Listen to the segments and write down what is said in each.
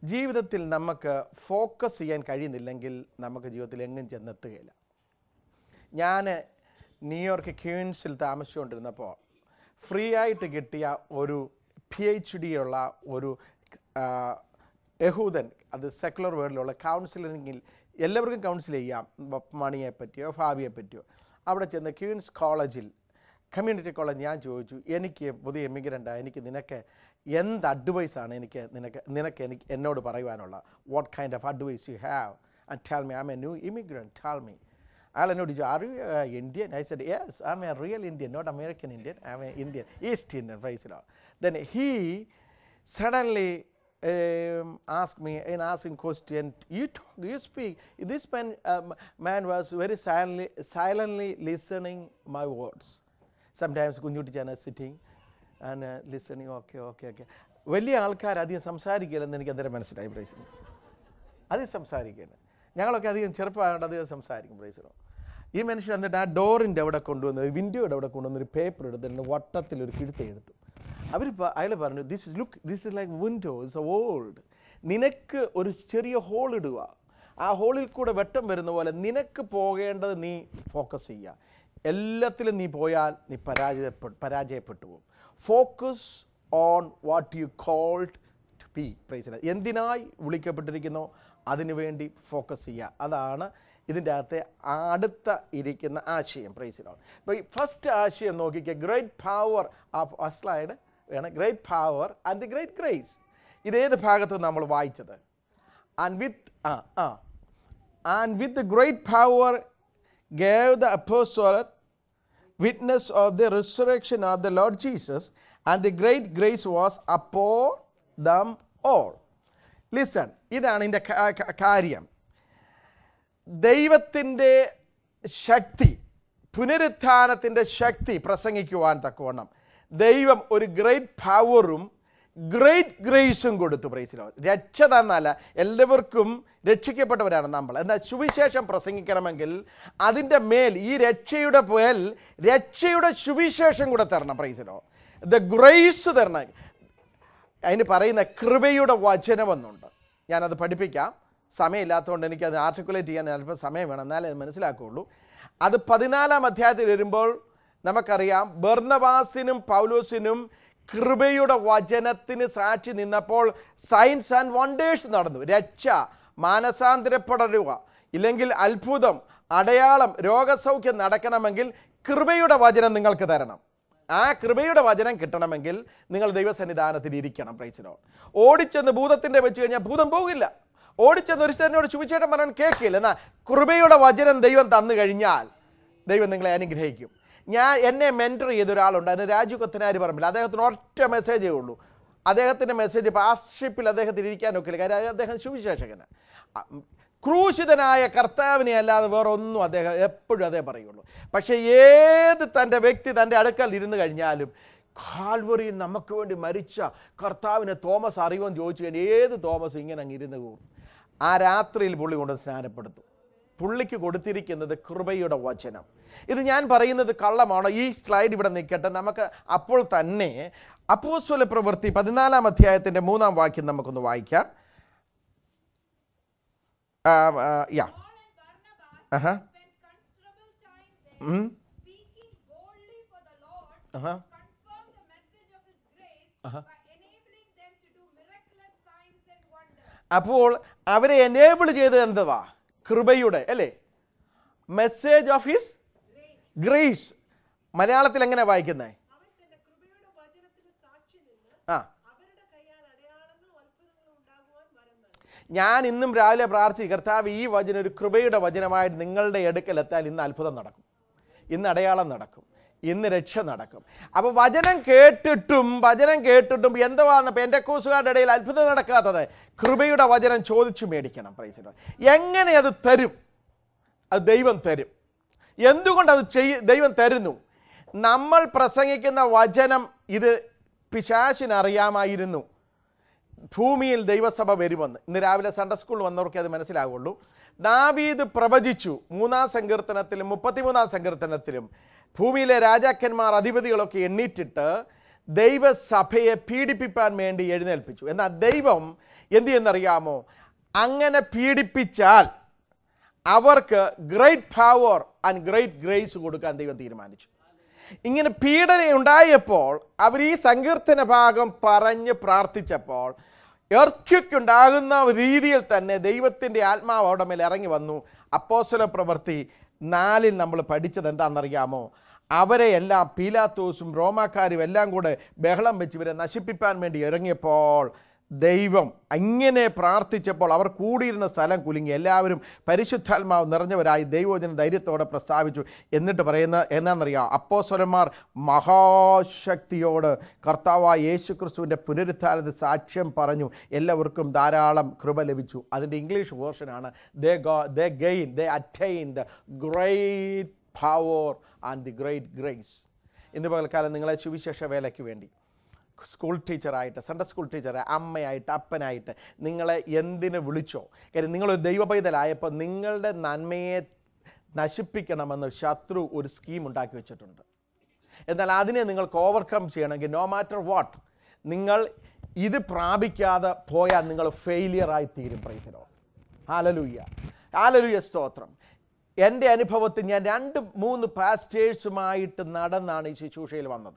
ജീവിതത്തിൽ നമുക്ക് ഫോക്കസ് ചെയ്യാൻ കഴിയുന്നില്ലെങ്കിൽ നമുക്ക് ജീവിതത്തിൽ എങ്ങും ചെന്നെത്തുകയില്ല ഞാൻ ന്യൂയോർക്ക് ക്യൂൻസിൽ താമസിച്ചുകൊണ്ടിരുന്നപ്പോൾ ഫ്രീ ആയിട്ട് കിട്ടിയ ഒരു പി എച്ച് ഡി ഉള്ള ഒരു ആ, യഹൂദൻ അത് സെക്കുലർ വേൾഡിലുള്ള കൗൺസിലിംഗിൽ എല്ലാവർക്കും കൗൺസിൽ ചെയ്യാം ബ- മണിയെ പറ്റിയോ ഭാവിയെ പറ്റിയോ അവിടെ ചെന്ന് ക്യൂൻസ് കോളേജിൽ കമ്മ്യൂണിറ്റി കോളേജ് ഞാൻ ചോദിച്ചു എനിക്ക് പുതിയ എമിഗ്രൻ്റാണ് എനിക്ക് നിനക്ക് എന്ത് അഡ്വൈസാണ് എനിക്ക് നിനക്ക് നിനക്ക് എനിക്ക് എന്നോട് പറയുവാനുള്ള what kind of advice you have and tell me I am a new immigrant tell me അയാൾ എന്നോട് ചോദിച്ചു are you Indian I said yes I am a real Indian not American Indian I am a Indian East Indian പ്രൈസിലോ then he suddenly um, asked me an asking question you talk you speak this man um, man was very silently silently listening my words sometimes കുഞ്ഞുട്ടിച്ചാണ് sitting and listening okay okay okay വലിയ ആൾക്കാർ അധികം സംസാരിക്കില്ലെന്ന് എനിക്ക് അന്നേരം മനസ്സിലായി പ്രൈസിന് അധികം സംസാരിക്കില്ല ഞങ്ങളൊക്കെ അധികം ചെറുപ്പമായതുകൊണ്ട് അധികം സംസാരിക്കും പ്രൈസിനോ ഈ മനുഷ്യൻ എന്നിട്ട് ആ ഡോറിൻ്റെ അവിടെ കൊണ്ടുവന്ന് ഒരു വിൻഡോയുടെ അവിടെ കൊണ്ടുവന്ന് ഒരു പേപ്പർ എടുത്തിട്ട് വട്ടത്തിൽ ഒരു കിഴുത്ത എടുത്തു അവർ അയാൾ പറഞ്ഞു this is look this is like window is old നിനക്ക് ഒരു ചെറിയ ഹോൾ ഇടുക ആ ഹോളിൽ കൂടെ വെട്ടം വരുന്ന പോലെ നിനക്ക് പോകേണ്ടത് നീ ഫോക്കസ് ചെയ്യുക എല്ലാത്തിലും നീ പോയാൽ നീ പരാജയപ്പെട്ടു പരാജയപ്പെട്ടു പോകും focus on what you called to be prize എന്തിനായി വിളിക്കപ്പെട്ടിരിക്കുന്നോ അതിനു വേണ്ടി ഫോക്കസ് ചെയ്യുക അതാണ് ഇതിൻ്റെ അകത്തെ അടുത്ത ഇരിക്കുന്ന ആശയം പ്രൈസിലാണ് ഇപ്പോൾ ഈ ഫസ്റ്റ് ആശയം നോക്കിക്കുക ഗ്രേറ്റ് പവർ ആ ഫസ്റ്റ് സ്ലൈഡ് വേണം great power and the great grace ഇതേത് ഭാഗത്ത് നമ്മൾ വായിച്ചത് and with ah ah and with the great power gave the apostles witness of the resurrection of the Lord Jesus, and the great grace was upon them all. Listen, ഇതാണ് ഇതിൻ്റെ കാര്യം ദൈവത്തിൻ്റെ ശക്തി പുനരുത്ഥാനത്തിൻ്റെ ശക്തി പ്രസംഗിക്കുവാൻ തക്കവണ്ണം ദൈവം ഒരു ഗ്രേറ്റ് പവറും ഗ്രേറ്റ് ഗ്രേസും കൊടുത്തു പ്രൈസിലോ രക്ഷ തന്നല്ല എല്ലാവർക്കും രക്ഷിക്കപ്പെട്ടവരാണ് നമ്മൾ എന്നാൽ സുവിശേഷം പ്രസംഗിക്കണമെങ്കിൽ അതിൻ്റെ മേൽ ഈ രക്ഷയുടെ മേൽ രക്ഷയുടെ സുവിശേഷം കൂടെ തരണം പ്രൈസിലോ ദ ഗ്രേസ് തരണം അതിന് പറയുന്ന കൃപയുടെ വചനമെന്നുണ്ട് ഞാനത് പഠിപ്പിക്കാം സമയമില്ലാത്തതുകൊണ്ട് എനിക്കത് ആർട്ടിക്കുലേറ്റ് ചെയ്യാൻ അല്പം സമയം വേണം എന്നാലേ അത് മനസ്സിലാക്കുകയുള്ളൂ അത് പതിനാലാം അധ്യായത്തിൽ വരുമ്പോൾ നമുക്കറിയാം ബർന്നവാസിനും പൗലോസിനും കൃപയുടെ വചനത്തിന് സാക്ഷി നിന്നപ്പോൾ സയൻസ് ആൻഡ് വണ്ടേഴ്സ് നടന്നു രക്ഷ മാനസാന്തരപ്പെടരുക ഇല്ലെങ്കിൽ അത്ഭുതം അടയാളം രോഗസൗഖ്യം നടക്കണമെങ്കിൽ കൃപയുടെ വചനം നിങ്ങൾക്ക് തരണം ആ കൃപയുടെ വചനം കിട്ടണമെങ്കിൽ നിങ്ങൾ ദൈവസന്നിധാനത്തിൽ ഇരിക്കണം പ്രൈസിനോ ഓടിച്ചെന്ന് ഭൂതത്തിൻ്റെ വെച്ച് കഴിഞ്ഞാൽ ഭൂതം പോകില്ല ഓടിച്ചെന്ന് ഒരു സ്ഥലനോട് സുവിശേഷം പറയാൻ കേൾക്കില്ല എന്നാൽ കൃപയുടെ വചനം ദൈവം തന്നു കഴിഞ്ഞാൽ ദൈവം നിങ്ങളെ അനുഗ്രഹിക്കും ഞാൻ എന്നെ മെൻറ്റർ ചെയ്ത ഒരാളുണ്ടായിരുന്നു രാജു കൊത്തനാരി പറമ്പിൽ അദ്ദേഹത്തിന് ഒറ്റ മെസ്സേജേ ഉള്ളൂ അദ്ദേഹത്തിൻ്റെ മെസ്സേജ് പാസ്ഷിപ്പിൽ അദ്ദേഹത്തിന് ഇരിക്കാനൊക്കില്ല കാര്യം അദ്ദേഹം സുവിശേഷകന് ക്രൂശിതനായ കർത്താവിനെ അല്ലാതെ വേറെ ഒന്നും അദ്ദേഹം എപ്പോഴും അതേ പറയുള്ളൂ പക്ഷേ ഏത് തൻ്റെ വ്യക്തി തൻ്റെ അടുക്കൽ ഇരുന്ന് കഴിഞ്ഞാലും കാൽവറിയിൽ നമുക്ക് വേണ്ടി മരിച്ച കർത്താവിനെ തോമസ് അറിയുമെന്ന് ചോദിച്ചു കഴിഞ്ഞാൽ ഏത് തോമസ് ഇങ്ങനെ അങ്ങ് ഇരുന്ന് പോകും ആ രാത്രിയിൽ പുള്ളി കൊണ്ട് സ്നാനപ്പെടുത്തും പുള്ളിക്ക് കൊടുത്തിരിക്കുന്നത് കൃപയുടെ വചനം ഇത് ഞാൻ പറയുന്നത് കള്ളമാണോ ഈ സ്ലൈഡ് ഇവിടെ നിൽക്കട്ടെ നമുക്ക് അപ്പോൾ തന്നെ അപ്പോസ്വല പ്രവൃത്തി പതിനാലാം അധ്യായത്തിൻ്റെ മൂന്നാം വാക്യം നമുക്കൊന്ന് വായിക്കാം യാ Paul and Barnabas Uh-huh. spent considerable time there, Mhm. speaking boldly for the Lord, Uh-huh. confirm the message of His grace Uh-huh. by enabling them to do miraculous signs and wonders. അപ്പോൾ അവരെ enable ചെയ്തത് എന്തുവാ കൃപയുടെ അല്ലേ message of his grace മലയാളത്തിൽ എങ്ങനെ വായിക്കുന്നത് അവൻ തന്റെ കൃപയുടെ വചനത്തിന് സാക്ഷി നിന്ന് ആ അവരുടെ കൈയാൽ അടയാളങ്ങളും അത്ഭുതങ്ങളും ഉണ്ടാകുവാൻ വരം നൽകി ഞാൻ ഇന്നും രാവിലെ പ്രാർത്ഥിച്ചു കർത്താവ് ഈ വചനം ഒരു കൃപയുടെ വചനമായിട്ട് നിങ്ങളുടെ അടുക്കൽ എത്താൻ ഇന്ന് അത്ഭുതം നടക്കും ഇന്ന് അടയാളം നടക്കും ഇന്ന് രക്ഷ നടക്കും അപ്പോൾ വചനം കേട്ടിട്ടും വചനം കേട്ടിട്ടും എന്തുവാന്ന് പെൻറ്റക്കോസുകാരുടെ ഇടയിൽ അത്ഭുതം നടക്കാത്തത് കൃപയുടെ വചനം ചോദിച്ചു മേടിക്കണം പ്രൈസിലോ എങ്ങനെ അത് തരും അത് ദൈവം തരും എന്തുകൊണ്ട് അത് ചെയ്യ ദൈവം തരുന്നു നമ്മൾ പ്രസംഗിക്കുന്ന വചനം ഇത് പിശാശിന് അറിയാമായിരുന്നു ഭൂമിയിൽ ദൈവസഭ വരുമെന്ന് ഇന്ന് രാവിലെ സൺഡേ സ്കൂൾ വന്നവർക്ക് അത് മനസ്സിലാവുള്ളൂ ദാവീദ് പ്രവചിച്ചു മൂന്നാം സങ്കീർത്തനത്തിലും മുപ്പത്തിമൂന്നാം സങ്കീർത്തനത്തിലും ഭൂമിയിലെ രാജാക്കന്മാർ അധിപതികളൊക്കെ എണ്ണീറ്റിട്ട് ദൈവസഭയെ പീഡിപ്പിക്കാൻ വേണ്ടി എഴുന്നേൽപ്പിച്ചു എന്നാൽ ദൈവം എന്ത് ചെയ്യുന്നറിയാമോ അങ്ങനെ പീഡിപ്പിച്ചാൽ അവർക്ക് great power and great grace കൊടുക്കാൻ ദൈവം തീരുമാനിച്ചു ഇങ്ങനെ പീഡന ഉണ്ടായപ്പോൾ അവർ ഈ സങ്കീർത്തന ഭാഗം പറഞ്ഞ് പ്രാർത്ഥിച്ചപ്പോൾ എർക്ക്യൊക്കെ ഉണ്ടാകുന്ന രീതിയിൽ തന്നെ ദൈവത്തിൻ്റെ ആത്മാവ് അവിടെ മേൽ ഇറങ്ങി വന്നു അപ്പോസ്തല പ്രവൃത്തി നാലിൽ നമ്മൾ പഠിച്ചത് എന്താണെന്നറിയാമോ അവരെ എല്ലാം പീലാത്തോസും റോമാക്കാരും എല്ലാം കൂടെ ബഹളം വെച്ച് ഇവരെ നശിപ്പിക്കാൻ വേണ്ടി ഇറങ്ങിയപ്പോൾ ദൈവം അങ്ങനെ പ്രാർത്ഥിച്ചപ്പോൾ അവർ കൂടിയിരുന്ന സ്ഥലം കുലുങ്ങി എല്ലാവരും പരിശുദ്ധാത്മാവ് നിറഞ്ഞവരായി ദൈവവചനം ധൈര്യത്തോടെ പ്രസ്താവിച്ചു എന്നിട്ട് പറയുന്ന എന്നാണെന്നറിയാം അപ്പോസ്വലന്മാർ മഹാശക്തിയോട് കർത്താവായ യേശു ക്രിസ്തുവിൻ്റെ പുനരുത്ഥാനത്ത് സാക്ഷ്യം പറഞ്ഞു എല്ലാവർക്കും ധാരാളം കൃപ ലഭിച്ചു അതിൻ്റെ ഇംഗ്ലീഷ് വേർഷനാണ് they go they gain they attain the great power and the great grace ഇന്ന് പകൽക്കാലം നിങ്ങളെ സുവിശേഷ വേലയ്ക്ക് വേണ്ടി സ്കൂൾ ടീച്ചറായിട്ട് സൺഡേ സ്കൂൾ ടീച്ചർ അമ്മയായിട്ട് അപ്പനായിട്ട് നിങ്ങളെ എന്തിനു വിളിച്ചോ കാര്യം നിങ്ങളൊരു ദൈവ പൈതലായപ്പോൾ നിങ്ങളുടെ നന്മയെ നശിപ്പിക്കണമെന്ന് ശത്രു ഒരു സ്കീം ഉണ്ടാക്കി വെച്ചിട്ടുണ്ട് എന്നാൽ അതിനെ നിങ്ങൾക്ക് ഓവർകം ചെയ്യണമെങ്കിൽ നോ മാറ്റർ വാട്ട് നിങ്ങൾ ഇത് പ്രാപിക്കാതെ പോയാൽ നിങ്ങൾ ഫെയിലിയറായി തീരും പ്രൈസിനോ ഹാലലൂയ്യ ഹാലലൂയ സ്തോത്രം എൻ്റെ അനുഭവത്തിൽ ഞാൻ രണ്ട് മൂന്ന് പാസ്റ്റേഴ്സുമായിട്ട് നടന്നാണ് ഈ ശുശ്രൂഷയിൽ വന്നത്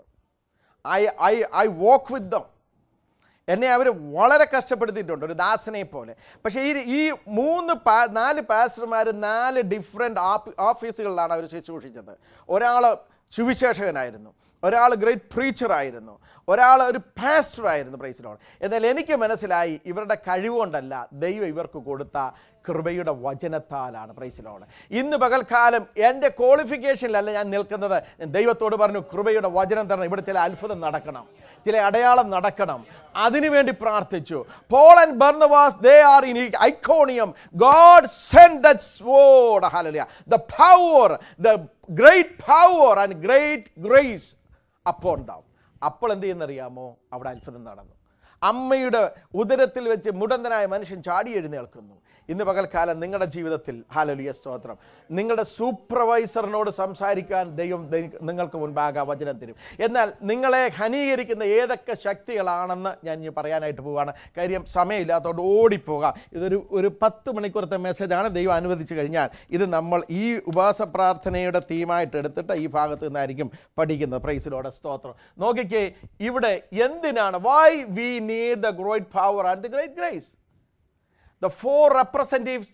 I I I walk with them എന്നെ അവർ വളരെ കഷ്ടപ്പെടുത്തിയിട്ടുണ്ട് ഒരു ദാസനെ പോലെ പക്ഷേ ഈ ഈ മൂന്ന് പാ നാല് പാസ്റ്റർമാർ നാല് ഡിഫറെൻറ്റ് ഓഫീസുകളിലാണ് അവർ ശുശ്രൂഷിച്ചത് ഒരാൾ സുവിശേഷകനായിരുന്നു ഒരാൾ ഗ്രേറ്റ് പ്രീച്ചറായിരുന്നു ഒരാൾ ഒരു പാസ്റ്ററായിരുന്നു പ്രൈസിലോട് എന്നാൽ എനിക്ക് മനസ്സിലായി ഇവരുടെ കഴിവുകൊണ്ടല്ല ദൈവം ഇവർക്ക് കൊടുത്ത കൃപയുടെ വചനത്താലാണ് പ്രൈസിലോട് ഇന്ന് പകൽക്കാലം എൻ്റെ ക്വാളിഫിക്കേഷനിലല്ല ഞാൻ നിൽക്കുന്നത് ഞാൻ ദൈവത്തോട് പറഞ്ഞു കൃപയുടെ വചനം തരണം ഇവിടെ ചില അത്ഭുതം നടക്കണം ചില അടയാളം നടക്കണം അതിനുവേണ്ടി പ്രാർത്ഥിച്ചു Paul and Barnabas they are in Iconium God send that sword hallelujah the power the great power and great grace അപ്പോൾ ദാം അപ്പോൾ എന്ത് ചെയ്യുന്നറിയാമോ അവിടെ അത്ഭുതം നടന്നു അമ്മയുടെ ഉദരത്തിൽ വെച്ച് മുടന്തനായ മനുഷ്യൻ ചാടി എഴുന്നേൽക്കുന്നു ഇന്ന് പകൽക്കാലം നിങ്ങളുടെ ജീവിതത്തിൽ ഹാലലിയ സ്തോത്രം നിങ്ങളുടെ സൂപ്പർവൈസറിനോട് സംസാരിക്കാൻ ദൈവം ദൈ- നിങ്ങൾക്ക് മുൻപാകെ വചനം തരും എന്നാൽ നിങ്ങളെ ഘനീകരിക്കുന്ന ഏതൊക്കെ ശക്തികളാണെന്ന് ഞാൻ ഇനി പറയാനായിട്ട് പോവുകയാണ് കാര്യം സമയമില്ലാത്തതുകൊണ്ട് ഓടിപ്പോകാം ഇതൊരു ഒരു പത്ത് മണിക്കൂറത്തെ മെസ്സേജാണ് ദൈവം അനുവദിച്ചു കഴിഞ്ഞാൽ ഇത് നമ്മൾ ഈ ഉപവാസ പ്രാർത്ഥനയുടെ തീമായിട്ട് എടുത്തിട്ട് ഈ ഭാഗത്ത് നിന്നായിരിക്കും പഠിക്കുന്നത് പ്രൈസിലോടെ സ്തോത്രം നോക്കിക്കേ ഇവിടെ എന്തിനാണ് why we need the great power and the great grace the four representatives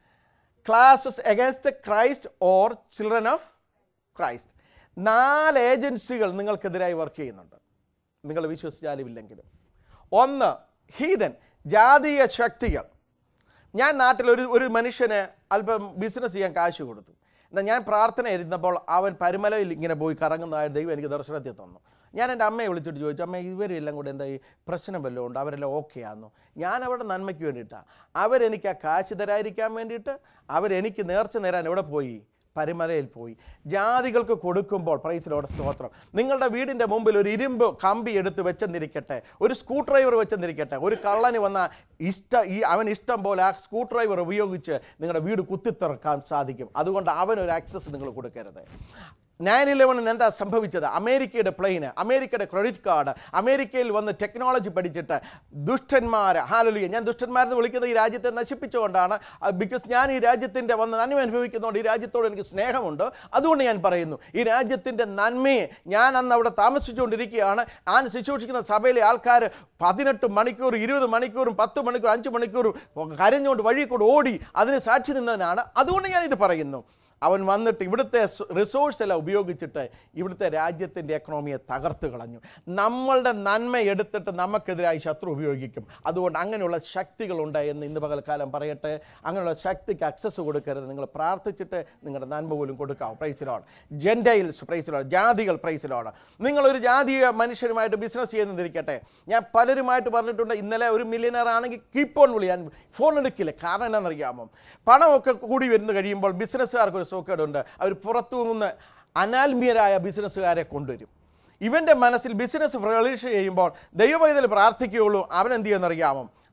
classes against the Christ or children of Christ. നാല് ഏജൻസികൾ നിങ്ങൾക്കെതിരായി വർക്ക് ചെയ്യുന്നുണ്ട് നിങ്ങൾ വിശ്വസിച്ചാലും ഇല്ലെങ്കിലും ഒന്ന് ഹീതൻ ജാതീയ ശക്തികൾ ഞാൻ നാട്ടിൽ ഒരു ഒരു മനുഷ്യന് അല്പം ബിസിനസ് ചെയ്യാൻ കാശ് കൊടുത്തു എന്നാൽ ഞാൻ പ്രാർത്ഥന ഇരുന്നപ്പോൾ അവൻ പരുമലയിൽ ഇങ്ങനെ പോയി കറങ്ങുന്നതായ ദൈവം എനിക്ക് ദർശനത്തിൽ തന്നു ഞാൻ എൻ്റെ അമ്മയെ വിളിച്ചിട്ട് ചോദിച്ചു അമ്മ ഇവരെല്ലാം കൂടെ എന്താ ഈ പ്രശ്നം വല്ലതും ഉണ്ട് അവരെല്ലാം ഓക്കെ ആണെന്നു ഞാൻ അവരുടെ നന്മയ്ക്ക് വേണ്ടിയിട്ടാണ് അവരെനിക്ക് ആ കാശ് തരാതിരിക്കാൻ വേണ്ടിയിട്ട് അവരെനിക്ക് നേർച്ച നേരാൻ എവിടെ പോയി പരുമലയിൽ പോയി ജാതികൾക്ക് കൊടുക്കുമ്പോൾ പ്രൈസിലോടെ സ്തോത്രം നിങ്ങളുടെ വീടിൻ്റെ മുമ്പിൽ ഒരു ഇരുമ്പ് കമ്പി എടുത്ത് വെച്ചെന്നിരിക്കട്ടെ ഒരു സ്ക്രൂ ഡ്രൈവർ വെച്ചെന്നിരിക്കട്ടെ ഒരു കള്ളന് വന്ന ഇഷ്ട ഈ അവൻ ഇഷ്ടം പോലെ ആ സ്ക്രൂ ഡ്രൈവർ ഉപയോഗിച്ച് നിങ്ങളുടെ വീട് കുത്തിത്തുറക്കാൻ സാധിക്കും അതുകൊണ്ട് അവനൊരു ആക്സസ് നിങ്ങൾ കൊടുക്കരുത് നയൻ ഇലവനിന് എന്താ സംഭവിച്ചത് അമേരിക്കയുടെ പ്ലെയിന് അമേരിക്കയുടെ ക്രെഡിറ്റ് കാർഡ് അമേരിക്കയിൽ വന്ന് ടെക്നോളജി പഠിച്ചിട്ട് ദുഷ്ടന്മാർ ഹാലലുയ ഞാൻ ദുഷ്ടന്മാരെന്ന് വിളിക്കുന്നത് ഈ രാജ്യത്തെ നശിപ്പിച്ചുകൊണ്ടാണ് ബിക്കോസ് ഞാൻ ഈ രാജ്യത്തിൻ്റെ വന്ന് നന്മ അനുഭവിക്കുന്നതുകൊണ്ട് ഈ രാജ്യത്തോട് എനിക്ക് സ്നേഹമുണ്ട് അതുകൊണ്ട് ഞാൻ പറയുന്നു ഈ രാജ്യത്തിൻ്റെ നന്മയെ ഞാൻ അന്ന് അവിടെ താമസിച്ചുകൊണ്ടിരിക്കുകയാണ് ഞാൻ ശുശ്രൂഷിക്കുന്ന സഭയിലെ ആൾക്കാർ പതിനെട്ട് മണിക്കൂർ ഇരുപത് മണിക്കൂറും പത്ത് മണിക്കൂർ അഞ്ച് മണിക്കൂറും കരഞ്ഞുകൊണ്ട് വഴി കൂടെ ഓടി അതിന് സാക്ഷി നിന്നവനാണ് അതുകൊണ്ട് ഞാൻ ഇത് പറയുന്നു അവൻ വന്നിട്ട് ഇവിടുത്തെ റിസോഴ്സ് എല്ലാം ഉപയോഗിച്ചിട്ട് ഇവിടുത്തെ രാജ്യത്തിൻ്റെ എക്കണോമിയെ തകർത്ത് കളഞ്ഞു നമ്മളുടെ നന്മ എടുത്തിട്ട് നമുക്കെതിരായി ശത്രു ഉപയോഗിക്കും അതുകൊണ്ട് അങ്ങനെയുള്ള ശക്തികളുണ്ട് എന്ന് ഇന്ന് പകൽക്കാലം പറയട്ടെ അങ്ങനെയുള്ള ശക്തിക്ക് അക്സസ് കൊടുക്കരുത് നിങ്ങൾ പ്രാർത്ഥിച്ചിട്ട് നിങ്ങളുടെ നന്മ പോലും കൊടുക്കാവും പ്രൈസിലോട് ജെൻഡൈൽസ് പ്രൈസിലോട് ജാതികൾ പ്രൈസിലോട് നിങ്ങളൊരു ജാതീയ മനുഷ്യരുമായിട്ട് ബിസിനസ് ചെയ്യുന്നതിരിക്കട്ടെ ഞാൻ പലരുമായിട്ട് പറഞ്ഞിട്ടുണ്ട് ഇന്നലെ ഒരു മില്യനർ ആണെങ്കിൽ കീപ്പ് ഓൺ വിളി ഞാൻ ഫോൺ എടുക്കില്ല കാരണം എന്താണെന്നറിയാമോ പണമൊക്കെ കൂടി വരുന്നു കഴിയുമ്പോൾ ബിസിനസ്സുകാർക്ക് ഒരു സോക്കേടുണ്ട് അവർ പുറത്തു നിന്ന് അനാത്മീയരായ ബിസിനസ്സുകാരെ കൊണ്ടുവരും ഇവൻ്റെ മനസ്സിൽ ബിസിനസ് ഫ്ലറിഷ് ചെയ്യുമ്പോൾ ദൈവവൈതൽ പ്രാർത്ഥിക്കുകയുള്ളൂ അവൻ എന്ത് ചെയ്യുമെന്നറിയാമോ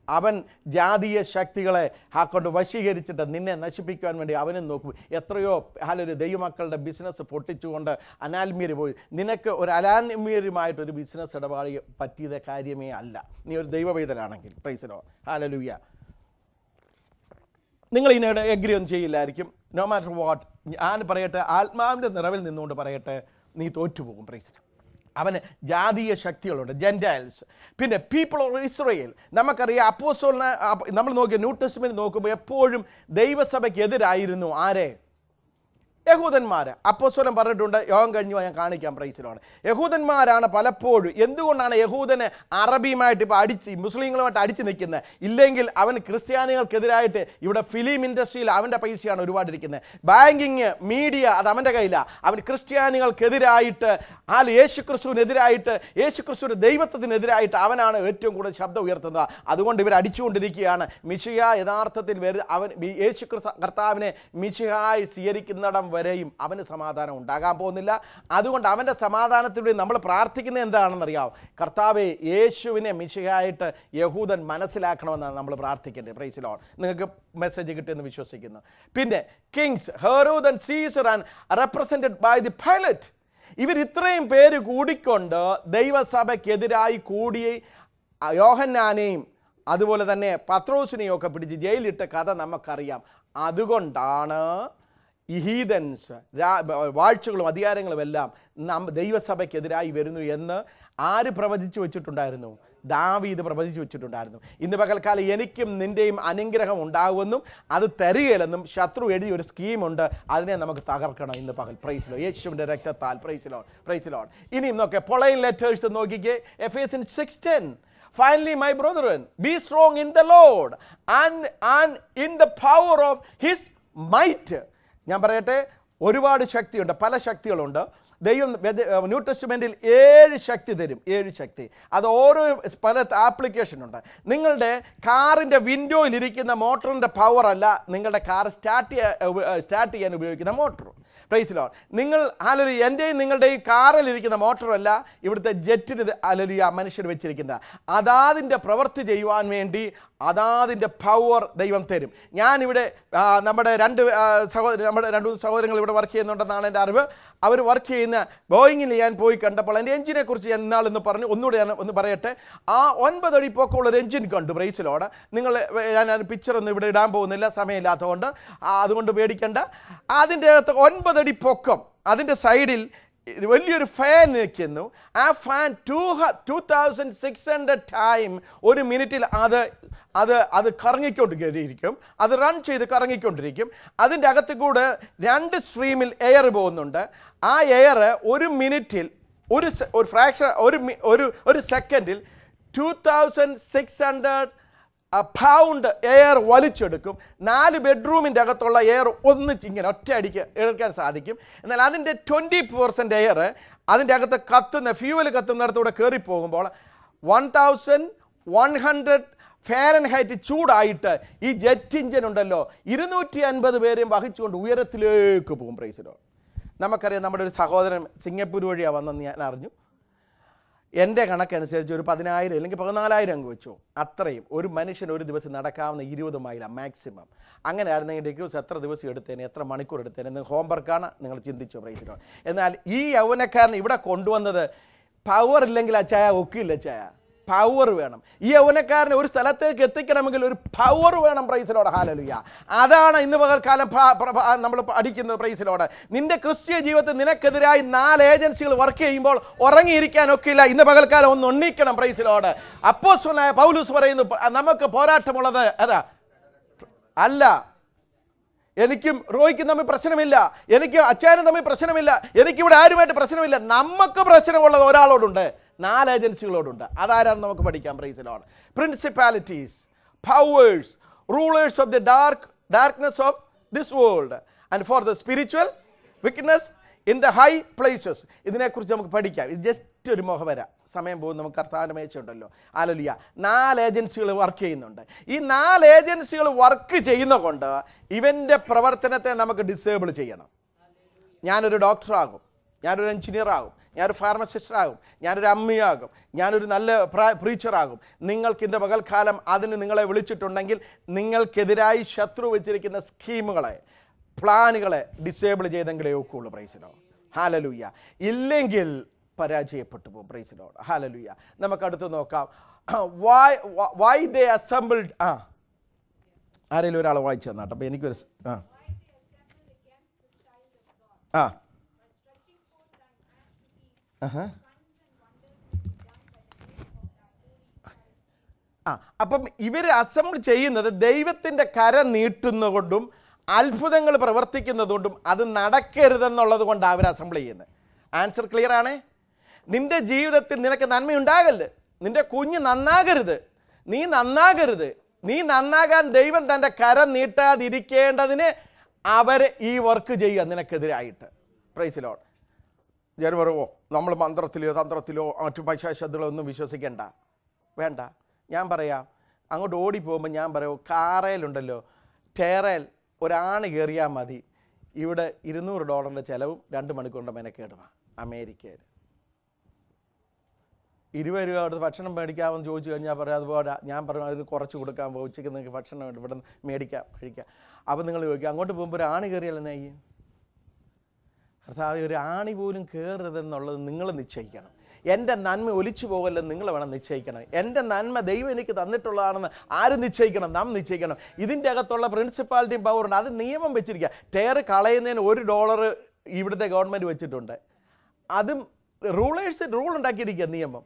അവൻ ജാതീയ ശക്തികളെ ആ കൊണ്ട് വശീകരിച്ചിട്ട് നിന്നെ നശിപ്പിക്കുവാൻ വേണ്ടി അവനും നോക്കും എത്രയോ ഹാലൊരു ദൈവമക്കളുടെ ബിസിനസ് പൊട്ടിച്ചുകൊണ്ട് അനാൽമീര് പോയി നിനക്ക് ഒരു അനാൽമീരുമായിട്ടൊരു ബിസിനസ് ഇടപാട് പറ്റിയത് കാര്യമേ അല്ല നീ ഒരു ദൈവവേദനാണെങ്കിൽ പ്രൈസലോ ഹാലലുയ്യ നിങ്ങൾ ഇതിനോട് എഗ്രി ഒന്നും ചെയ്യില്ലായിരിക്കും നോ മാറ്റർ വാട്ട് ഞാൻ പറയട്ടെ ആത്മാവിൻ്റെ നിറവിൽ നിന്നുകൊണ്ട് പറയട്ടെ നീ തോറ്റുപോകും പ്രൈസിന് അവന് ജാതീയ ശക്തികളുണ്ട് ജെൻറ്റൈൽസ് പിന്നെ പീപ്പിൾ ഓഫ് ഇസ്രയേൽ നമുക്കറിയാം അപ്പോസോളിനെ നമ്മൾ നോക്കിയ ന്യൂ ടെസ്റ്റ്മെൻറ്റ് നോക്കുമ്പോൾ എപ്പോഴും ദൈവസഭയ്ക്കെതിരായിരുന്നു ആരെ യഹൂദന്മാർ അപ്പോസ്വലം പറഞ്ഞിട്ടുണ്ട് യോഗം കഴിഞ്ഞു ഞാൻ കാണിക്കാം പ്രൈസിലാണ് യഹൂദന്മാരാണ് പലപ്പോഴും എന്തുകൊണ്ടാണ് യഹൂദനെ അറബിയുമായിട്ട് ഇപ്പോൾ അടിച്ച് മുസ്ലിങ്ങളുമായിട്ട് അടിച്ച് നിൽക്കുന്നത് ഇല്ലെങ്കിൽ അവൻ ക്രിസ്ത്യാനികൾക്കെതിരായിട്ട് ഇവിടെ ഫിലിം ഇൻഡസ്ട്രിയിൽ അവൻ്റെ പൈസയാണ് ഒരുപാട് ഇരിക്കുന്നത് ബാങ്കിങ് മീഡിയ അത് അവൻ്റെ കയ്യിലാണ് അവൻ ക്രിസ്ത്യാനികൾക്കെതിരായിട്ട് ആ യേശു ക്രിസ്തുവിനെതിരായിട്ട് യേശു ക്രിസ്തുവിൻ്റെ ദൈവത്വത്തിനെതിരായിട്ട് അവനാണ് ഏറ്റവും കൂടുതൽ ശബ്ദം ഉയർത്തുന്നത് അതുകൊണ്ട് ഇവർ അടിച്ചുകൊണ്ടിരിക്കുകയാണ് മിശിഹ യഥാർത്ഥത്തിൽ വരു അവൻ ഈ യേശു ക്രിസ്തു കർത്താവിനെ മിശിഹായി സ്വീകരിക്കുന്നിടം വരെയും അവന് സമാധാനം ഉണ്ടാകാൻ പോകുന്നില്ല അതുകൊണ്ട് അവൻ്റെ സമാധാനത്തിലൂടെ നമ്മൾ പ്രാർത്ഥിക്കുന്നത് എന്താണെന്നറിയാം കർത്താവെ യേശുവിനെ മിശിഹായിട്ട് യഹൂദൻ മനസ്സിലാക്കണമെന്നാണ് നമ്മൾ പ്രാർത്ഥിക്കേണ്ടത് പ്രൈസിലോൺ നിങ്ങൾക്ക് മെസ്സേജ് കിട്ടിയെന്ന് വിശ്വസിക്കുന്നു പിന്നെ kings Herod Caesar and represented by the Pilate ഇവർ ഇത്രയും പേര് കൂടിക്കൊണ്ട് ദൈവസഭയ്ക്കെതിരായി കൂടി യോഹന്നാനെയും അതുപോലെ തന്നെ പത്രോസിനെയും ഒക്കെ പിടിച്ച് ജയിലിട്ട കഥ നമുക്കറിയാം അതുകൊണ്ടാണ് ഇഹീദൻസ് വാഴ്ചകളും അധികാരങ്ങളും എല്ലാം നം ദൈവസഭയ്ക്കെതിരായി വരുന്നു എന്ന് ആര് പ്രവചിച്ചു വെച്ചിട്ടുണ്ടായിരുന്നു ദാവീദ് പ്രവചിച്ചു വെച്ചിട്ടുണ്ടായിരുന്നു ഇന്ന് പകൽക്കാലം എനിക്കും നിൻ്റെയും അനുഗ്രഹം ഉണ്ടാകുമെന്നും അത് തരികയില്ലെന്നും ശത്രു എഴുതിയ ഒരു സ്കീമുണ്ട് അതിനെ നമുക്ക് തകർക്കണം ഇന്ന് പകൽ പ്രൈസിലോ യേശുവിൻ്റെ രക്തത്താൽ പ്രൈസിലോൺ പ്രൈസിലോൺ ഇനിയും നോക്കെ പൊളൈൻ ലെറ്റേഴ്സ് നോക്കിക്കേ Ephesians six ten Finally, my brethren, be strong in the Lord and, and in the power of His might. ഞാൻ പറയട്ടെ ഒരുപാട് ശക്തിയുണ്ട് പല ശക്തികളുണ്ട് ദൈവം വെത- ന്യൂ ടെസ്റ്റ്മെൻറ്റിൽ ഏഴ് ശക്തി തരും ഏഴ് ശക്തി അത് ഓരോ പല ആപ്ലിക്കേഷൻ ഉണ്ട് നിങ്ങളുടെ കാറിൻ്റെ വിൻഡോയിൽ ഇരിക്കുന്ന മോട്ടറിൻ്റെ പവർ അല്ല നിങ്ങളുടെ കാർ സ്റ്റാർട്ട് ചെയ്യാൻ സ്റ്റാർട്ട് ചെയ്യാൻ ഉപയോഗിക്കുന്ന മോട്ടർ പ്രൈസിലോ നിങ്ങൾ ആലൊരു എൻ്റെയും നിങ്ങളുടെയും കാറിലിരിക്കുന്ന മോട്ടറല്ല ഇവിടുത്തെ ജെറ്റിന് ഇത് അലലി ആ മനുഷ്യർ വെച്ചിരിക്കുന്നത് അതാതിൻ്റെ പ്രവൃത്തി ചെയ്യുവാൻ വേണ്ടി അതാതിൻ്റെ പവർ ദൈവം തരും ഞാനിവിടെ ആ, നമ്മുടെ രണ്ട് ആ, സഹോദര നമ്മുടെ രണ്ട് മൂന്ന് സഹോദരങ്ങൾ ഇവിടെ വർക്ക് ചെയ്യുന്നുണ്ടെന്നാണ് എൻ്റെ അറിവ് അവർ വർക്ക് ചെയ്യുന്ന ബോയിങ്ങിൽ ഞാൻ പോയി കണ്ടപ്പോൾ എൻ്റെ എഞ്ചിനെ കുറിച്ച് ഞാൻ ഇന്നാളെന്ന് പറഞ്ഞു ഒന്നുകൂടെ ഞാൻ ഒന്ന് പറയട്ടെ ആ ഒൻപത് അടി പൊക്കമുള്ള ഒരു എഞ്ചിൻ കണ്ടു ബ്രേസിലോട് നിങ്ങൾ ഞാൻ പിക്ചർ ഒന്നും ഇവിടെ ഇടാൻ പോകുന്നില്ല സമയമില്ലാത്തതുകൊണ്ട് ആ, അതുകൊണ്ട് പേടിക്കണ്ട അതിൻ്റെ അകത്ത് ഒൻപത് അടി പൊക്കം അതിൻ്റെ സൈഡിൽ വലിയൊരു ഫാൻ നിൽക്കുന്നു ആ fan two two thousand six hundred time ഒരു മിനിറ്റിൽ അത് അത് അത് കറങ്ങിക്കൊണ്ടിരിക്കും അത് റൺ ചെയ്ത് കറങ്ങിക്കൊണ്ടിരിക്കും അതിൻ്റെ അകത്ത് കൂടെ രണ്ട് സ്ട്രീമിൽ എയർ പോകുന്നുണ്ട് ആ എയർ ഒരു മിനിറ്റിൽ ഒരു സെ- ഒരു ഫ്രാക്ഷൻ ഒരു മി- ഒരു ഒരു സെക്കൻഡിൽ two thousand six hundred pound air വലിച്ചെടുക്കും നാല് ബെഡ്റൂമിൻ്റെ അകത്തുള്ള എയർ ഒന്നിച്ച് ഇങ്ങനെ ഒറ്റയടിക്ക് എടുക്കാൻ സാധിക്കും എന്നാൽ അതിൻ്റെ ട്വൻറ്റി പെർസെൻറ്റ് എയർ അതിൻ്റെ അകത്ത് കത്തുന്ന ഫ്യൂവൽ കത്തുന്നിടത്തൂടെ കയറിപ്പോകുമ്പോൾ one thousand one hundred Fahrenheit ചൂടായിട്ട് ഈ ജെറ്റ് ഇഞ്ചിൻ ഉണ്ടല്ലോ ഇരുന്നൂറ്റി അൻപത് പേരെയും വഹിച്ചുകൊണ്ട് ഉയരത്തിലേക്ക് പോകും പ്രൈസിലോ നമുക്കറിയാം നമ്മുടെ ഒരു സഹോദരൻ സിംഗപ്പൂർ വഴിയാണ് വന്നെന്ന് ഞാൻ അറിഞ്ഞു എൻ്റെ കണക്കനുസരിച്ച് ഒരു പതിനായിരം അല്ലെങ്കിൽ പതിനാലായിരം അങ്ങ് വെച്ചു അത്രയും ഒരു മനുഷ്യൻ ഒരു ദിവസം നടക്കാവുന്ന ഇരുപത് മൈലാണ് മാക്സിമം അങ്ങനെ ആയിരുന്നെങ്കിൽ ഡിക്യൂസ് എത്ര ദിവസം എടുത്തേനെ എത്ര മണിക്കൂർ എടുത്തേനെ നിങ്ങൾ ഹോംവർക്കാണ് നിങ്ങൾ ചിന്തിച്ചു പ്രൈസിനോ എന്നാൽ ഈ യൗവനക്കാരൻ ഇവിടെ കൊണ്ടുവന്നത് പവർ ഇല്ലെങ്കിൽ അച്ചായ ഒക്കില്ല അച്ചായ പവർ വേണം ഈ യൗവനക്കാരനെ ഒരു സ്ഥലത്തേക്ക് എത്തിക്കണമെങ്കിൽ ഒരു പവർ വേണം പ്രൈസിലോട് ഹാലലുയ അതാണ് ഇന്ന് പകൽക്കാലം നമ്മൾ അടിക്കുന്നത് പ്രൈസിലോട് നിന്റെ ക്രിസ്തീയ ജീവിതത്തിൽ നിനക്കെതിരായി നാല് ഏജൻസികൾ വർക്ക് ചെയ്യുമ്പോൾ ഉറങ്ങിയിരിക്കാൻ ഒക്കില്ല ഇന്ന് പകൽക്കാലം ഒന്ന് ഒന്നിക്കണം പ്രൈസിലോട് അപ്പോസ്വനായ പൗലൂസ് പറയുന്നു "പ- നമുക്ക് പോരാട്ടമുള്ളത് അതാ അല്ല എനിക്കും റോയ്ക്കും തമ്മിൽ പ്രശ്നമില്ല എനിക്ക് അച്ചായനും തമ്മിൽ പ്രശ്നമില്ല എനിക്കിവിടെ ആരുമായിട്ട് പ്രശ്നമില്ല നമുക്ക് പ്രശ്നമുള്ളത് ഒരാളോടുണ്ട് നാല് ഏജൻസികളോടുണ്ട് അതാരാണ് നമുക്ക് പഠിക്കാം പ്രൈസിലാണ് principalities powers rulers of the dark darkness of this world and for the spiritual wickedness in the high places ഇതിനെക്കുറിച്ച് നമുക്ക് പഠിക്കാം ഇത് ജസ്റ്റ് ഒരു മുഖവര സമയം പോകും നമുക്ക് കർത്താവിൻ്റെ മേച്ചുണ്ടല്ലോ ആലോലിയ നാല് ഏജൻസികൾ വർക്ക് ചെയ്യുന്നുണ്ട് ഈ നാല് ഏജൻസികൾ വർക്ക് ചെയ്യുന്ന കൊണ്ട് ഇവൻ്റെ പ്രവർത്തനത്തെ നമുക്ക് ഡിസേബിൾ ചെയ്യണം ഞാനൊരു ഡോക്ടറാകും ഞാനൊരു എഞ്ചിനീയർ ആകും ഞാനൊരു ഫാർമസിസ്റ്റാകും ഞാനൊരു അമ്മയാകും ഞാനൊരു നല്ല പ്രീച്ചറാകും നിങ്ങൾക്ക് ഇന്ന് പകൽക്കാലം അതിന് നിങ്ങളെ വിളിച്ചിട്ടുണ്ടെങ്കിൽ നിങ്ങൾക്കെതിരായി ശത്രു വെച്ചിരിക്കുന്ന സ്കീമുകളെ പ്ലാനുകളെ ഡിസേബിൾ ചെയ്തെങ്കിലേ ഒക്കുള്ളൂ പ്രൈസിനോ ഹാലലുയ്യ ഇല്ലെങ്കിൽ പരാജയപ്പെട്ടു പോകും പ്രൈസിനോട് ഹാലലുയ്യ നമുക്ക് അടുത്ത് നോക്കാം വൈ വൈ ദേ അസംബിൾഡ് ആ ആരെങ്കിലും ഒരാൾ വായിച്ചു തന്നാട്ടോ അപ്പോൾ എനിക്കൊരു സ്- ആ ആ ആഹാ. ആ അപ്പം ഇവർ അസംബിൾ ചെയ്യുന്നത് ദൈവത്തിൻ്റെ കര നീട്ടുന്നതുകൊണ്ടും അത്ഭുതങ്ങൾ പ്രവർത്തിക്കുന്നതുകൊണ്ടും അത് നടക്കരുതെന്നുള്ളത് കൊണ്ടാണ് അവർ അസംബിൾ ചെയ്യുന്നത് ആൻസർ ക്ലിയർ ആണേ നിന്റെ ജീവിതത്തിൽ നിനക്ക് നന്മയുണ്ടാകല്ല് നിന്റെ കുഞ്ഞ് നന്നാകരുത് നീ നന്നാകരുത് നീ നന്നാകാൻ ദൈവം തൻ്റെ കരം നീട്ടാതിരിക്കേണ്ടതിന് അവർ ഈ വർക്ക് ചെയ്യുക നിനക്കെതിരായിട്ട് പ്രൈസിലോൺ ഞാൻ പറയുമോ നമ്മൾ മന്ത്രത്തിലോ തന്ത്രത്തിലോ മറ്റു പൈശാശത്തിലോ ഒന്നും വിശ്വസിക്കേണ്ട വേണ്ട ഞാൻ പറയാം അങ്ങോട്ട് ഓടിപ്പോകുമ്പോൾ ഞാൻ പറയും കാറയിലുണ്ടല്ലോ ടേറയിൽ ഒരാണ് കയറിയാൽ മതി ഇവിടെ ഇരുന്നൂറ് ഡോളറിൻ്റെ ചിലവും രണ്ട് മണിക്കൂറിൻ്റെ മെനക്കേടുമാണ് അമേരിക്കയിൽ ഇരുപത് രൂപ കൊടുത്ത് ഭക്ഷണം മേടിക്കാമെന്ന് ചോദിച്ചു കഴിഞ്ഞാൽ പറയാം അതുപോലെ ഞാൻ പറഞ്ഞു അതിന് കുറച്ച് കൊടുക്കാൻ പോകും ഉച്ചയ്ക്ക് നിങ്ങൾക്ക് ഭക്ഷണം വേണ്ട ഇവിടെ നിന്ന് മേടിക്കാം കഴിക്കാം അപ്പോൾ നിങ്ങൾ ചോദിക്കുക അങ്ങോട്ട് പോകുമ്പോൾ ഒരു ആണ് കയറിയാൽ എന്നാ ചെയ്യും കർത്താവ് ഒരു ആണി പോലും കയറരുതെന്നുള്ളത് നിങ്ങൾ നിശ്ചയിക്കണം എൻ്റെ നന്മ ഒലിച്ചു പോകല്ലെന്ന് നിങ്ങൾ വേണം നിശ്ചയിക്കണം എൻ്റെ നന്മ ദൈവം എനിക്ക് തന്നിട്ടുള്ളതാണെന്ന് ആര് നിശ്ചയിക്കണം നാം നിശ്ചയിക്കണം ഇതിൻ്റെ അകത്തുള്ള പ്രിൻസിപ്പാലിറ്റിയും പവറുണ്ട് അത് നിയമം വെച്ചിരിക്കുക ടയർ കളയുന്നതിന് ഒരു ഡോളർ ഇവിടുത്തെ ഗവൺമെൻറ് വെച്ചിട്ടുണ്ട് അതും റൂളേഴ്സ് റൂൾ ഉണ്ടാക്കിയിരിക്കുക നിയമം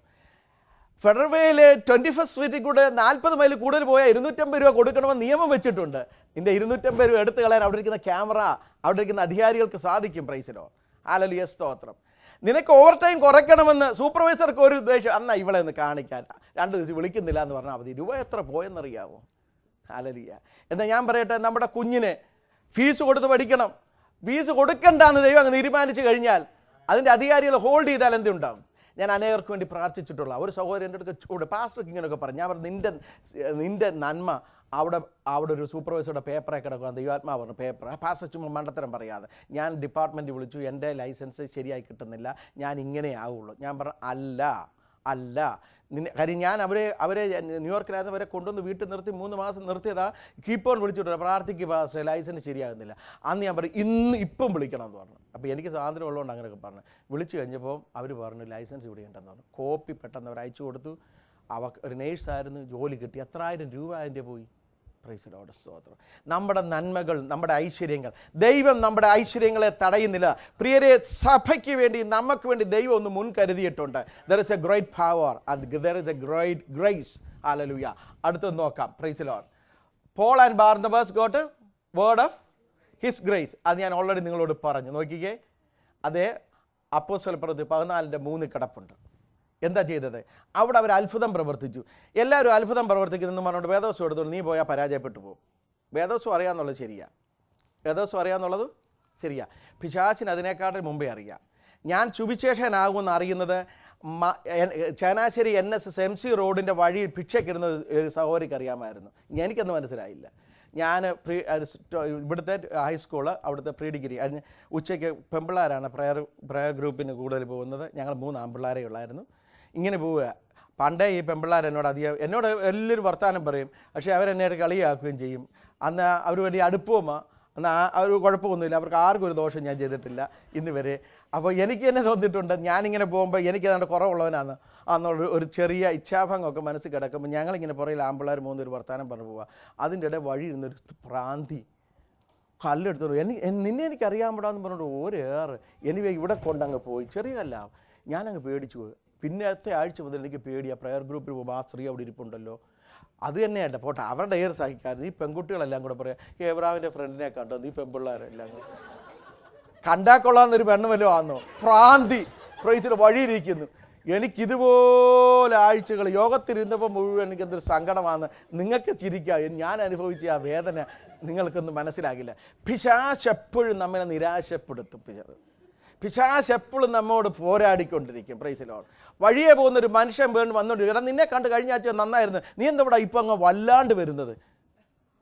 ഫെഡറൽ വേയിൽ ട്വൻറ്റി ഫസ്റ്റ് സ്ട്രീറ്റിൽ കൂടെ നാൽപ്പത് മൈൽ കൂടുതൽ പോയാൽ ഇരുന്നൂറ്റമ്പത് രൂപ കൊടുക്കണമെന്ന് നിയമം വെച്ചിട്ടുണ്ട് നിന്റെ ഇരുന്നൂറ്റമ്പത് രൂപ എടുത്തു കളയാൻ അവിടെ ഇരിക്കുന്ന ക്യാമറ അവിടെ ഇരിക്കുന്ന അധികാരികൾക്ക് സാധിക്കും പ്രൈസിലോ ആലലിയ സ്തോത്രം നിനക്ക് ഓവർ ടൈം കുറയ്ക്കണമെന്ന് സൂപ്പർവൈസർക്ക് ഒരു ഉദ്ദേശം അന്നാ ഇവളെ ഒന്ന് കാണിക്കാൻ രണ്ട് ദിവസം വിളിക്കുന്നില്ല എന്ന് പറഞ്ഞാൽ മതി രൂപ എത്ര പോയെന്നറിയാമോ ആലലിയ എന്നാൽ ഞാൻ പറയട്ടെ നമ്മുടെ കുഞ്ഞിന് ഫീസ് കൊടുത്ത് പഠിക്കണം ഫീസ് കൊടുക്കണ്ടെന്ന് ദൈവം അങ്ങ് തീരുമാനിച്ചു കഴിഞ്ഞാൽ അതിൻ്റെ അധികാരികൾ ഹോൾഡ് ചെയ്താൽ എന്തുണ്ടാവും ഞാൻ അനേകർക്ക് വേണ്ടി പ്രാർത്ഥിച്ചിട്ടുള്ള ഒരു സഹോദരൻ എൻ്റെ അടുത്ത് ചൂട് പാസ്റ്റർക്ക് ഇങ്ങനെയൊക്കെ പറഞ്ഞു ഞാൻ പറഞ്ഞു നിൻ്റെ നിൻ്റെ നന്മ അവിടെ അവിടെ ഒരു സൂപ്പർവൈസറുടെ പേപ്പറെ കിടക്കുക ദൈവാത്മാവ് പറഞ്ഞു പേപ്പർ ആ പാസ്റ്റർ ചുമ്മാ മണ്ടത്തരം പറയാതെ ഞാൻ ഡിപ്പാർട്ട്മെൻറ്റ് വിളിച്ചു എൻ്റെ ലൈസൻസ് ശരിയായി കിട്ടുന്നില്ല ഞാൻ ഇങ്ങനെ ആവുള്ളൂ ഞാൻ പറഞ്ഞു അല്ല അല്ല നിന്നെ കാര്യം ഞാൻ അവരെ അവരെ ന്യൂയോർക്കിലായിരുന്നു അവരെ കൊണ്ടുവന്ന് വീട്ടിൽ നിർത്തി മൂന്ന് മാസം നിർത്തിയതാ കീപ്പ് ഓൺ വിളിച്ചിട്ട് പ്രാർത്ഥിക്ക് പാസ്റ്റർ ലൈസൻസ് ശരിയാകുന്നില്ല അന്ന് ഞാൻ പറഞ്ഞു ഇന്ന് ഇപ്പം വിളിക്കണം എന്ന് പറഞ്ഞു അപ്പോൾ എനിക്ക് സ്വാതന്ത്ര്യം ഉള്ളതുകൊണ്ട് അങ്ങനെയൊക്കെ പറഞ്ഞു വിളിച്ചു കഴിഞ്ഞപ്പോൾ അവർ പറഞ്ഞു ലൈസൻസ് ഇവിടെ ഉണ്ടെന്ന് പറഞ്ഞു കോപ്പി പെട്ടെന്ന് അവർ അയച്ചു കൊടുത്തു അവ ഒരു നേഴ്സായിരുന്നു ജോലി കിട്ടി എത്രായിരം രൂപ അതിൻ്റെ പോയി പ്രൈസിലോട് സ്തോത്രം നമ്മുടെ നന്മകൾ നമ്മുടെ ഐശ്വര്യങ്ങൾ ദൈവം നമ്മുടെ ഐശ്വര്യങ്ങളെ തടയുന്നില്ല പ്രിയരെ സഭയ്ക്ക് വേണ്ടി നമുക്ക് വേണ്ടി ദൈവം ഒന്ന് മുൻകരുതിയിട്ടുണ്ട് there is a great power and there is a great grace hallelujah അടുത്തൊന്ന് നോക്കാം പ്രൈസിലോൺ Paul and Barnabas got word of his grace അത് ഞാൻ ഓൾറെഡി നിങ്ങളോട് പറഞ്ഞു നോക്കിക്കേ അതേ അപ്പോസ്വലപ്പുറത്ത് പതിനാലിൻ്റെ മൂന്ന് കിടപ്പുണ്ട് എന്താ ചെയ്തത് അവിടെ അവർ അത്ഭുതം പ്രവർത്തിച്ചു എല്ലാവരും അത്ഭുതം പ്രവർത്തിക്കുന്നു പറഞ്ഞുകൊണ്ട് വേദോസം എടുത്തോണ്ട് നീ പോയാൽ പരാജയപ്പെട്ടു പോകും വേദോസം അറിയാമെന്നുള്ളത് ശരിയാ വേദോസം അറിയാമെന്നുള്ളത് ശരിയാ പിശാചിന് അതിനേക്കാട്ടിൽ മുമ്പേ അറിയാം ഞാൻ സുവിശേഷനാകുമെന്ന് അറിയുന്നത് മ- എൻ- Changanassery N S S M C റോഡിൻ്റെ വഴിയിൽ ഭിക്ഷയ്ക്കിരുന്ന ഒരു സഹോദരിക്ക് അറിയാമായിരുന്നു എനിക്കന്ന് മനസ്സിലായില്ല ഞാൻ പ്രീ അത് സ്റ്റോ- ഇവിടുത്തെ ഹൈസ്കൂള് അവിടുത്തെ പ്രീ ഡിഗ്രി അതിന് ഉച്ചയ്ക്ക് പെമ്പിള്ളാരാണ് പ്രയർ പ്രയർ ഗ്രൂപ്പിന് കൂടുതൽ പോകുന്നത് ഞങ്ങൾ മൂന്ന് ആൺപിള്ളാരേ ഉള്ളായിരുന്നു ഇങ്ങനെ പോവുക പണ്ടേ ഈ പെമ്പിള്ളാർ എന്നോട് അധികം എന്നോട് എല്ലാവരും വർത്തമാനം പറയും പക്ഷേ അവരെന്നെ കളിയാക്കുകയും ചെയ്യും അന്ന് അവർ വലിയ അടുപ്പവുമാ എന്നാൽ ആ അവർ കുഴപ്പമൊന്നുമില്ല അവർക്ക് ആർക്കും ഒരു ദോഷം ഞാൻ ചെയ്തിട്ടില്ല ഇന്ന് വരെ അപ്പോൾ എനിക്ക് തന്നെ തോന്നിയിട്ടുണ്ട് ഞാനിങ്ങനെ പോകുമ്പോൾ എനിക്ക് ഏതാണ്ട് കുറവുള്ളവനാണ് എന്നുള്ള ഒരു ചെറിയ ഇച്ഛാഭംഗമൊക്കെ മനസ്സിൽ കിടക്കുമ്പോൾ ഞങ്ങളിങ്ങനെ പുറയിൽ ആമ്പിള്ളേർ മൂന്നൊരു വർത്തമാനം പറഞ്ഞു പോവുക അതിൻ്റെ ഇടയിൽ വഴി ഇരുന്നൊരു പ്രാന്തി കല്ലെടുത്തോളൂ എനി എൻ- നിന്നെ എനിക്ക് അറിയാൻ പറഞ്ഞിട്ട് ഒരേറെ എനിവേ ഇവിടെ കൊണ്ടങ്ങ് പോയി ചെറിയ കല്ല ഞാനങ്ങ് പേടിച്ചു പോയി പിന്നത്തെ ആഴ്ച മുതൽ എനിക്ക് പേടിയാ പ്രയർ ഗ്രൂപ്പിൽ പോകുമ്പോൾ ആ സ്ത്രീ അവിടെ ഇരിപ്പുണ്ടല്ലോ അത് തന്നെയല്ല പോട്ടെ അവരുടെ ഏത് സഹിക്കാറ് ഈ പെൺകുട്ടികളെല്ലാം കൂടെ പറയാം ഏബ്രാമിൻ്റെ ഫ്രണ്ടിനെ കണ്ടോ നീ പെൺപിള്ളേരെല്ലാം കൂടെ കണ്ടാ കൊള്ളാന്നൊരു പെണ്ണ് വല്ലതും ആന്നോ പ്രാന്തി പ്രൈസിൽ വഴിയിരിക്കുന്നു എനിക്കിതുപോലെ ആഴ്ചകൾ യോഗത്തിരുന്നപ്പോൾ മുഴുവൻ എനിക്കെന്തൊരു സങ്കടമാണ് നിങ്ങൾക്ക് ചിരിക്കാം ഞാൻ അനുഭവിച്ച ആ വേദന നിങ്ങൾക്കൊന്നും മനസ്സിലാകില്ല പിശാശ് എപ്പോഴും നമ്മെ നിരാശപ്പെടുത്തും പിശാ പിശാശ് എപ്പോഴും നമ്മോട് പോരാടിക്കൊണ്ടിരിക്കും പ്രൈസിലോട് വഴിയെ പോകുന്ന ഒരു മനുഷ്യൻ വേണ്ടി വന്നുകൊണ്ടിരിക്കും എടാ നിന്നെ കണ്ട് കഴിഞ്ഞ ആഴ്ച നന്നായിരുന്നു നീ എന്താ ഇവിടെ ഇപ്പം അങ്ങ് വല്ലാണ്ട് വരുന്നത്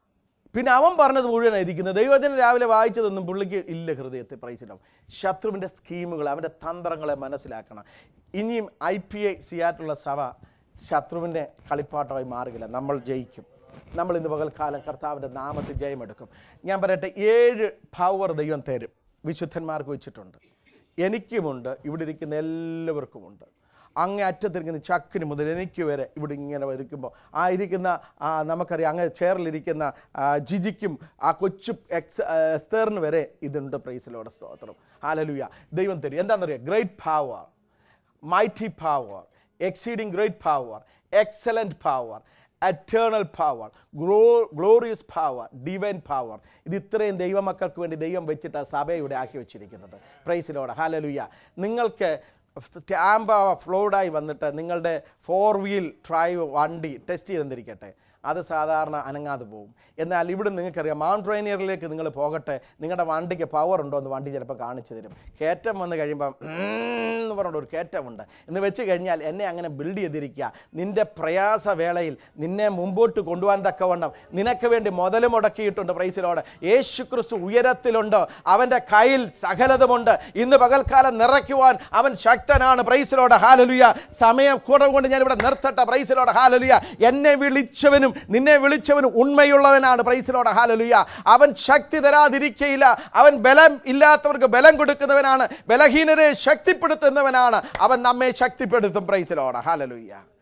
പിന്നെ അവൻ പറഞ്ഞത് മുഴുവനായിരിക്കുന്നത് ദൈവത്തിന് രാവിലെ വായിച്ചതൊന്നും പുള്ളിക്ക് ഇല്ല ഹൃദയത്തെ പ്രൈസിലാവും ശത്രുവിൻ്റെ സ്കീമുകൾ അവൻ്റെ തന്ത്രങ്ങളെ മനസ്സിലാക്കണം ഇനിയും ഐ പി ഐ സിയാറ്റുള്ള സഭ ശത്രുവിൻ്റെ കളിപ്പാട്ടമായി മാറുകയില്ല നമ്മൾ ജയിക്കും നമ്മൾ ഇന്ന് പകൽക്കാലം കർത്താവിൻ്റെ നാമത്തിൽ ജയമെടുക്കും ഞാൻ പറയട്ടെ ഏഴ് പവർ ദൈവം തരും വിശുദ്ധന്മാർക്ക് വെച്ചിട്ടുണ്ട് എനിക്കുമുണ്ട് ഇവിടെ ഇരിക്കുന്ന എല്ലാവർക്കുമുണ്ട് അങ്ങേ അറ്റത്തിരിക്കുന്ന ചക്കിന് മുതൽ എനിക്ക് വരെ ഇവിടെ ഇങ്ങനെ ഇരിക്കുമ്പോൾ ആ ഇരിക്കുന്ന ആ, നമുക്കറിയാം അങ്ങ് ചെയറിലിരിക്കുന്ന ആ, ജിജിക്കും ആ കൊച്ചു എക്സ് ആ, എസ്തേറിന് വരെ ഇതുണ്ട് പ്രൈസിലോടെ സ്തോത്രം ഹാലലുയ ദൈവം തരും എന്താണെന്നറിയാം great power mighty power, exceeding great power, excellent power, eternal power, glo- glorious power, divine power. ഇത് ഇത്രയും ദൈവമക്കൾക്ക് വേണ്ടി ദൈവം വെച്ചിട്ട് ആ സഭ ഇവിടെ ആക്കി വെച്ചിരിക്കുന്നത് പ്രൈസിലോടെ ഹാലലുയ്യ നിങ്ങൾക്ക് സ്റ്റാമ്പ് ഫ്ലോഡായി വന്നിട്ട് നിങ്ങളുടെ ഫോർ വീൽ ഡ്രൈവ് വണ്ടി ടെസ്റ്റ് ചെയ്ത് തന്നിരിക്കട്ടെ അത് സാധാരണ അനങ്ങാതെ പോകും എന്നാൽ ഇവിടെ നിങ്ങൾക്കറിയാം മൗണ്ട് ട്രെയിനിയറിലേക്ക് നിങ്ങൾ പോകട്ടെ നിങ്ങളുടെ വണ്ടിക്ക് പവർ ഉണ്ടോ എന്ന് വണ്ടി ചിലപ്പോൾ കാണിച്ചു തരും കയറ്റം വന്ന് കഴിയുമ്പം എന്ന് പറഞ്ഞിട്ട് ഒരു കയറ്റമുണ്ട് എന്ന് വെച്ച് കഴിഞ്ഞാൽ എന്നെ അങ്ങനെ ബിൽഡ് ചെയ്തിരിക്കുക നിൻ്റെ പ്രയാസവേളയിൽ നിന്നെ മുമ്പോട്ട് കൊണ്ടുപോകാൻ തക്കവണ്ണം നിനക്ക് വേണ്ടി മുതൽ മുടക്കിയിട്ടുണ്ട് പ്രൈസിലോട് യേശു ക്രിസ്തു ഉയരത്തിലുണ്ട് അവൻ്റെ കയ്യിൽ സകലതുമുണ്ട് ഇന്ന് പകൽക്കാലം നിറയ്ക്കുവാൻ അവൻ ശക്തനാണ് പ്രൈസിലോട് ഹാലലുയ സമയം കുറവ് കൊണ്ട് ഞാനിവിടെ നിർത്തട്ടെ പ്രൈസിലോട് ഹാലലുയ എന്നെ വിളിച്ചവനും നിന്നെ വിളിച്ചവനും ഉണ്മയുള്ളവനാണ് പ്രൈസിലോട് ഹാലലുയ അവൻ ശക്തി തരാതിരിക്കയില്ല അവൻ ബലം ഇല്ലാത്തവർക്ക് ബലം കൊടുക്കുന്നവനാണ് ബലഹീനരെ ശക്തിപ്പെടുത്തുന്നവനാണ് അവൻ നമ്മെ ശക്തിപ്പെടുത്തും പ്രൈസിലോട് ഹാലലുയ്യ